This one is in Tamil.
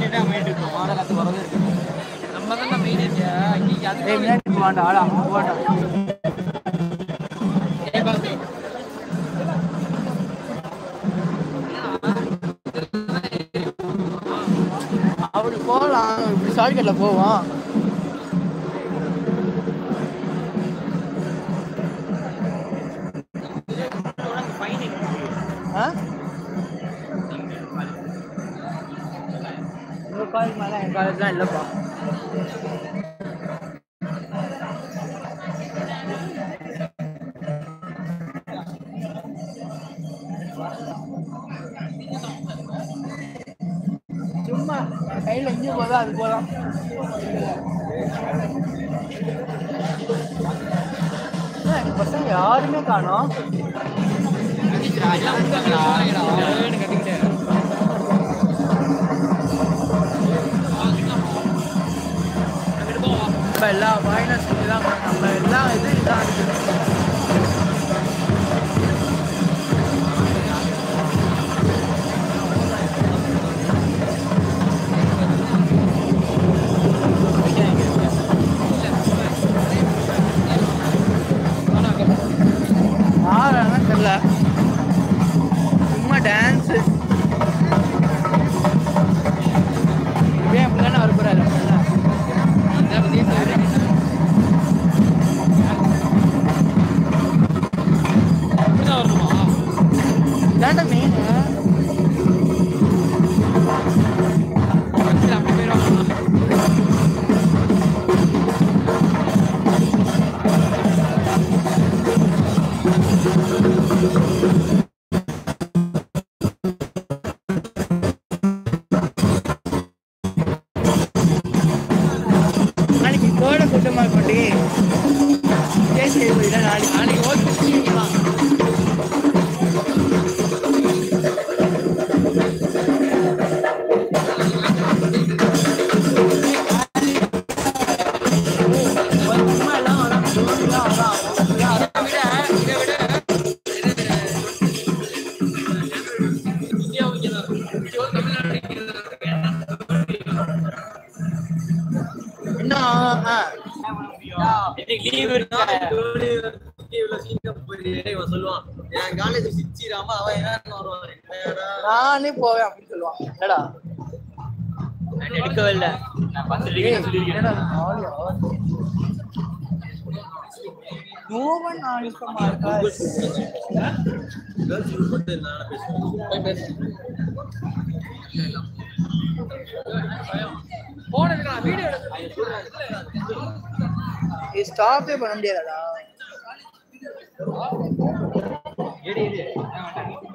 நம்ம தான் மெயின் ஏரியா இங்க ஏய் அதுக்கு முன்னாடி போவாண்டா ஆடா போவாண்டா அப்படி போகலாம் இப்படி ஷார்ட்கட்ல போவோம் ஆ உங்க காலேஜ் மேலே என் காலேஜ்லாம் இல்லைப்பா சும்மா கையில் எங்கே போதோ அது போகலாம் எங்க பசங்க யாருமே காணோம் கட்டிக்கிட்டேன் நம்ம எல்லா மைனஸ் தான் நம்ம எல்லா இது இதான் இருக்குது யாரான்னு தெரியல சும்மா டான்ஸு இப்படியே அப்படிதானே வரக்கூடாது இதாண்டா மெயின் நாளைக்கு கோடை கூட்டமா இருக்கண்டி பேசி நாளைக்கு நாளைக்கு ஓகே இன்னும் ஆ, லீவ் இருக்கா சொல்லுவான் என் காலேஜ் சிச்சிராம அவன் என்ன வருவான் நானே போவேன் அப்படின்னு சொல்லுவான் என்னடா எடுக்கவே இல்லை நான் பத்து டிகிரி என்னடா ஜாலியா நோவன் ஆளுக்கமா இருக்கா கேர்ள்ஸ் யூஸ் பண்ணிட்டு நான் பேசுவேன் போனதுக்கு வீடியோ ஸ்டாப்பே பண்ண முடியாதடா எடு எடு